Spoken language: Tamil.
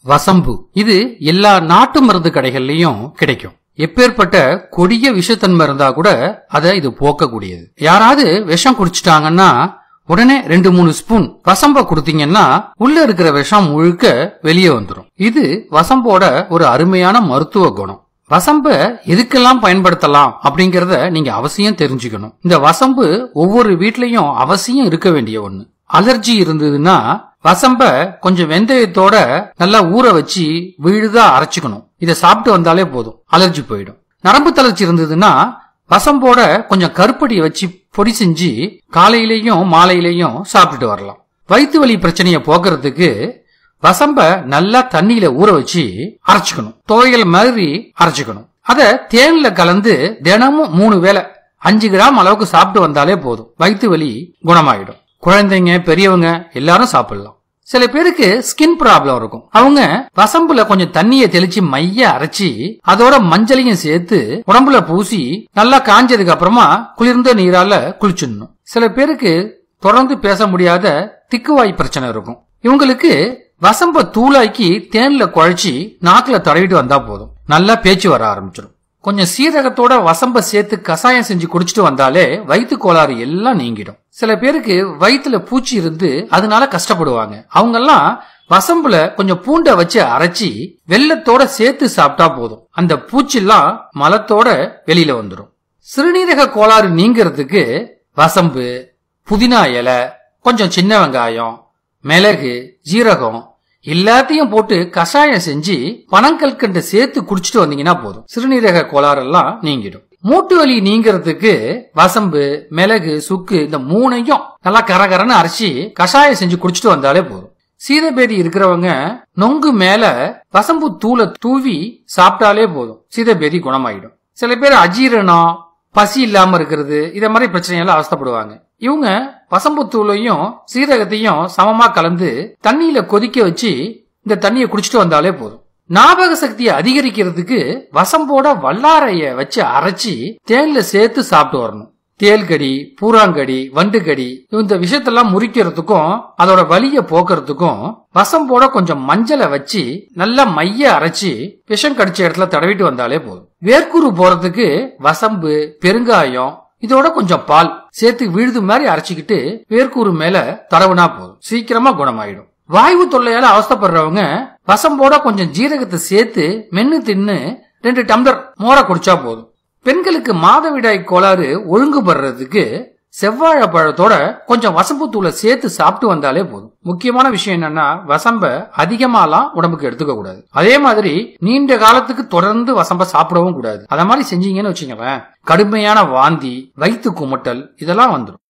வசம்பு இது எல்லா நாட்டு மருந்து கடைகள்லயும் கிடைக்கும் எப்பேற்பட்ட கொடிய விஷத்தன்மை இருந்தா கூட அதை இது போக்கக்கூடியது யாராவது விஷம் குடிச்சிட்டாங்கன்னா உடனே ரெண்டு மூணு ஸ்பூன் வசம்ப கொடுத்தீங்கன்னா உள்ள இருக்கிற விஷம் முழுக்க வெளியே வந்துடும் இது வசம்போட ஒரு அருமையான மருத்துவ குணம் வசம்ப எதுக்கெல்லாம் பயன்படுத்தலாம் அப்படிங்கறத நீங்க அவசியம் தெரிஞ்சுக்கணும் இந்த வசம்பு ஒவ்வொரு வீட்லயும் அவசியம் இருக்க வேண்டிய ஒண்ணு அலர்ஜி இருந்ததுன்னா வசம்ப கொஞ்சம் வெந்தயத்தோட நல்லா ஊற வச்சு விழுதா அரைச்சுக்கணும் இதை சாப்பிட்டு வந்தாலே போதும் அலர்ஜி போயிடும் நரம்பு தளர்ச்சி இருந்ததுன்னா வசம்போட கொஞ்சம் கருப்படியை வச்சு பொடி செஞ்சு காலையிலையும் மாலையிலையும் சாப்பிட்டுட்டு வரலாம் வயிற்று வலி பிரச்சனையை போக்குறதுக்கு வசம்ப நல்லா தண்ணியில ஊற வச்சு அரைச்சுக்கணும் துவையல் மாதிரி அரைச்சுக்கணும் அத தேன்ல கலந்து தினமும் மூணு வேளை அஞ்சு கிராம் அளவுக்கு சாப்பிட்டு வந்தாலே போதும் வயிற்று வலி குணமாயிடும் குழந்தைங்க பெரியவங்க எல்லாரும் சாப்பிடலாம் சில பேருக்கு ஸ்கின் ப்ராப்ளம் இருக்கும் அவங்க வசம்புல கொஞ்சம் தண்ணியை தெளிச்சு மைய அரைச்சி அதோட மஞ்சளையும் சேர்த்து உடம்புல பூசி நல்லா காஞ்சதுக்கு அப்புறமா குளிர்ந்த நீரால குளிச்சிடணும் சில பேருக்கு தொடர்ந்து பேச முடியாத திக்குவாய் பிரச்சனை இருக்கும் இவங்களுக்கு வசம்ப தூளாக்கி தேன்ல குழைச்சி நாக்குல தடவிட்டு வந்தா போதும் நல்லா பேச்சு வர ஆரம்பிச்சிடும் கொஞ்சம் சீரகத்தோட வசம்ப சேர்த்து கசாயம் செஞ்சு குடிச்சிட்டு வந்தாலே வயிற்று கோளாறு எல்லாம் நீங்கிடும் சில பேருக்கு வயிற்றுல பூச்சி இருந்து அதனால கஷ்டப்படுவாங்க அவங்கெல்லாம் வசம்புல கொஞ்சம் பூண்டை வச்சு அரைச்சி வெள்ளத்தோட சேர்த்து சாப்பிட்டா போதும் அந்த பூச்சிலாம் மலத்தோட வெளியில வந்துடும் சிறுநீரக கோளாறு நீங்கிறதுக்கு வசம்பு புதினா இலை கொஞ்சம் சின்ன வெங்காயம் மிளகு ஜீரகம் எல்லாத்தையும் போட்டு கஷாயம் செஞ்சு பனங்கற்கண்டு சேர்த்து குடிச்சிட்டு வந்தீங்கன்னா போதும் சிறுநீரக கோளாறெல்லாம் நீங்கிடும் மூட்டு வலி நீங்கிறதுக்கு வசம்பு மிளகு சுக்கு இந்த மூணையும் நல்லா கரகரன்னு அரைச்சி கஷாயம் செஞ்சு குடிச்சிட்டு வந்தாலே போதும் சீதபேதி இருக்கிறவங்க நொங்கு மேல வசம்பு தூளை தூவி சாப்பிட்டாலே போதும் சீதபேதி குணமாயிடும் சில பேர் அஜீரணம் பசி இல்லாம இருக்கிறது இத மாதிரி பிரச்சனையெல்லாம் அவஸ்தப்படுவாங்க இவங்க வசம்புத்தூளையும் சீரகத்தையும் சமமா கலந்து தண்ணியில கொதிக்க வச்சு இந்த தண்ணியை குடிச்சிட்டு வந்தாலே போதும் ஞாபக சக்தியை அதிகரிக்கிறதுக்கு வசம்போட வல்லாரைய வச்சு அரைச்சி தேன்ல சேர்த்து சாப்பிட்டு வரணும் தேல்கடி பூராங்கடி வண்டுகடி இந்த விஷயத்தெல்லாம் முறிக்கிறதுக்கும் அதோட வலிய போக்குறதுக்கும் வசம்போட கொஞ்சம் மஞ்சளை வச்சு நல்லா மைய அரைச்சி விஷம் கடிச்ச இடத்துல தடவிட்டு வந்தாலே போதும் வேர்க்குரு போறதுக்கு வசம்பு பெருங்காயம் இதோட கொஞ்சம் பால் சேர்த்து விழுது மாதிரி அரைச்சிக்கிட்டு வேர்க்கூறு மேல தடவுனா போதும் சீக்கிரமா குணமாயிடும் வாயு தொல்லையால அவஸ்தப்படுறவங்க வசம்போட கொஞ்சம் ஜீரகத்தை சேர்த்து மென்னு தின்னு ரெண்டு டம்ளர் மோர குடிச்சா போதும் பெண்களுக்கு மாதவிடாய் கோளாறு ஒழுங்குபடுறதுக்கு செவ்வாழை பழத்தோட கொஞ்சம் வசம்பு தூளை சேர்த்து சாப்பிட்டு வந்தாலே போதும் முக்கியமான விஷயம் என்னன்னா வசம்ப அதிகமாலாம் உடம்புக்கு எடுத்துக்க கூடாது அதே மாதிரி நீண்ட காலத்துக்கு தொடர்ந்து வசம்ப சாப்பிடவும் கூடாது அத மாதிரி செஞ்சீங்கன்னு வச்சுங்களேன் கடுமையான வாந்தி வயிற்று குமட்டல் இதெல்லாம் வந்துடும்